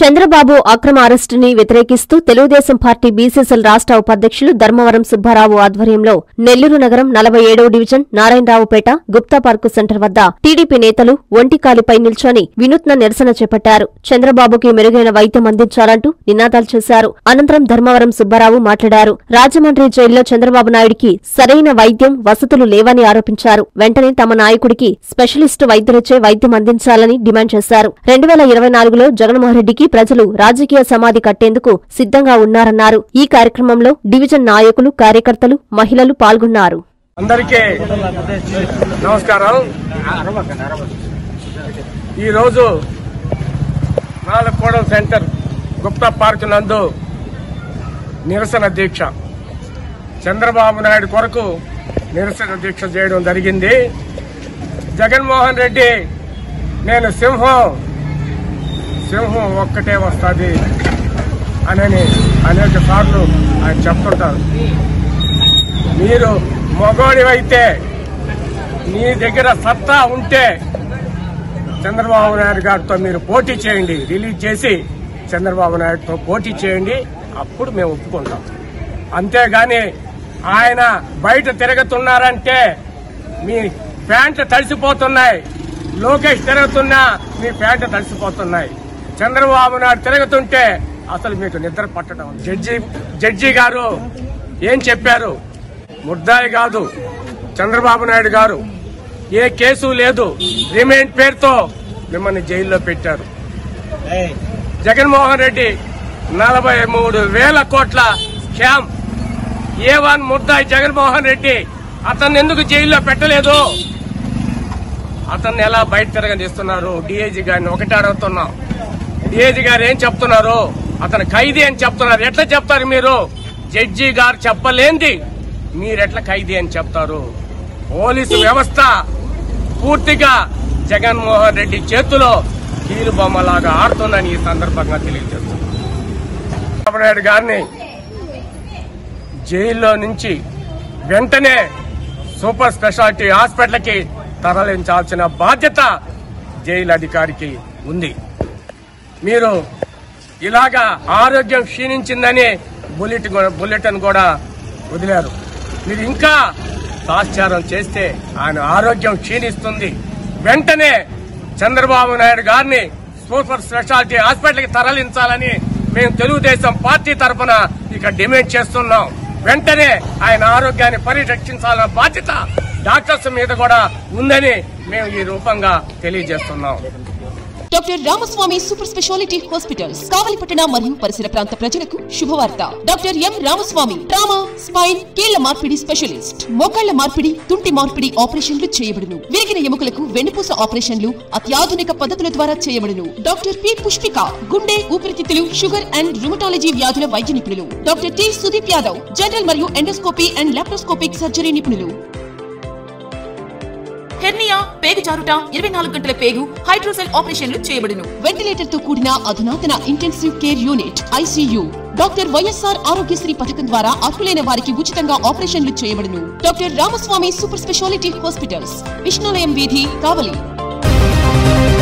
చంద్రబాబు అక్రమ అరెస్టుని వ్యతిరేకిస్తూ Telugu Desam party BCCL రాష్ట్ర ఉపాధ్యక్షులు ధర్మవరం సుబ్బారావు ఆధ్వర్యంలో నెల్లూరు నగరం నలభై ఏడవ division Narayanaraopeta Gupta park centre వద్ద టీడీపీ నేతలు ఒంటికాలిపై నిల్చొని వినూత్న నిరసన చేపట్టారు చంద్రబాబుకి మెరుగైన వైద్యం అందించాలంటూ నినాదాలు చేశారు అనంతరం ధర్మవరం సుబ్బారావు మాట్లాడారు రాజమండ్రి జైల్లో చంద్రబాబు నాయుడికి సరైన వైద్యం వసతులు లేవని ఆరోపించారు వెంటనే తమ నాయకుడికి స్పెషలిస్టు వైద్యులచే వైద్యం అందించాలని డిమాండ్ చేశారు రెండు వేల ఇరవై నాలుగులో జగన్మోహన్ రెడ్డికి ప్రజలు రాజకీయ సమాధి కట్టేందుకు సిద్ధంగా ఉన్నారన్నారు ఈ కార్యక్రమంలో డివిజన్ నాయకులు కార్యకర్తలు మహిళలు పాల్గొన్నారు అందరికీ నమస్కారం ఈరోజు నాలుగోడల సెంటర్ గుప్తా పార్క్ నందు నిరసన దీక్ష చంద్రబాబు నాయుడు కొరకు నిరసన దీక్ష చేయడం జరిగింది జగన్మోహన్ రెడ్డి నేను సింహం సింహం ఒక్కటే వస్తుంది అని అనేక సార్లు ఆయన చెప్తుంటారు మీరు మగోడివైతే మీ దగ్గర సత్తా ఉంటే చంద్రబాబు నాయుడు గారితో మీరు పోటీ చేయండి రిలీజ్ చేసి చంద్రబాబు నాయుడుతో పోటీ చేయండి అప్పుడు మేము ఒప్పుకుంటాం అంతేగాని ఆయన బయట తిరుగుతున్నారంటే మీ ప్యాంట్లు తడిసిపోతున్నాయి లోకేష్ తిరుగుతున్నా మీ ప్యాంట్లు తడిసిపోతున్నాయి చంద్రబాబు నాయుడు తిరుగుతుంటే అసలు మీకు నిద్ర పట్టడం జడ్జి జడ్జి గారు ఏం చెప్పారు ముద్దాయి కాదు చంద్రబాబు నాయుడు గారు ఏ కేసు లేదు రిమైండ్ పేరుతో మిమ్మల్ని జైల్లో పెట్టారు జగన్మోహన్ రెడ్డి నలభై మూడు వేల కోట్ల స్కామ్ ఏ వన్ ముద్దాయి జగన్మోహన్ రెడ్డి అతన్ని ఎందుకు జైల్లో పెట్టలేదు అతన్ని ఎలా బయట తిరగనిస్తున్నారు డిఐజీ గారిని ఒకటే అడుగుతున్నాం డిఐజీ గారు ఏం చెప్తున్నారు అతను ఖైదీ అని చెప్తున్నారు ఎట్లా చెప్తారు మీరు జడ్జి గారు చెప్పలేంది మీరెట్లా ఖైదీ అని చెప్తారు పోలీసు వ్యవస్థ పూర్తిగా జగన్మోహన్ రెడ్డి చేతిలో కీలు బొమ్మలాగా ఆడుతుందని ఈ సందర్భంగా తెలియజేస్తున్నాను చంద్రబాబు నాయుడు గారిని జైల్లో నుంచి వెంటనే సూపర్ స్పెషాలిటీ హాస్పిటల్కి తరలించాల్సిన బాధ్యత జైలు అధికారికి ఉంది మీరు ఇలాగా ఆరోగ్యం క్షీణించిందని బుల్లెట్ బుల్లెటిన్ కూడా వదిలారు మీరు ఇంకా తాత్సారం చేస్తే ఆయన ఆరోగ్యం క్షీణిస్తుంది వెంటనే చంద్రబాబు నాయుడు గారిని సూపర్ స్పెషాలిటీ హాస్పిటల్కి తరలించాలని మేము తెలుగుదేశం పార్టీ తరఫున ఇక డిమాండ్ చేస్తున్నాం వెంటనే ఆయన ఆరోగ్యాన్ని పరిరక్షించాలన్న బాధ్యత డాక్టర్స్ మీద కూడా ఉందని మేము ఈ రూపంగా తెలియజేస్తున్నాం doctor Ramaswamy super speciality hospitals కావలిపట్టణ మరియు పరిసర ప్రాంత ప్రజలకు శుభవార్త doctor M Ramaswamy trauma spine కీళ్ల మార్పిడి స్పెషలిస్ట్ మోకాళ్ల మార్పిడి తుంటి మార్పిడి ఆపరేషన్లు చేయబడును విరిగిన ఎముకలకు వెన్నుపూస ఆపరేషన్లు అత్యాధునిక పద్ధతుల ద్వారా చేయబడును డాక్టర్ పి పుష్పిక గుండె ఊపిరితిత్తులు షుగర్ అండ్ రుమటాలజీ వ్యాధుల వైద్య నిపుణులు doctor T Sudeep Yadav general మరియు ఎండోస్కోపీ అండ్ లాప్రోస్కోపిక్ సర్జరీ నిపుణులు హెర్నియా పేగు జారుట ఇరవై నాలుగు గంటల పేగు హైడ్రోసెల్ ఆపరేషన్లు చేయబడును వెంటిలేటర్ తో కూడిన అధునాతన intensive care unit ICU doctor YSR Aarogyasri పథకం ద్వారా అర్హులైన వారికి ఉచితంగా ఆపరేషన్లు చేయబడును doctor Ramaswamy super speciality hospitals Vishnulayam వీధి కావలి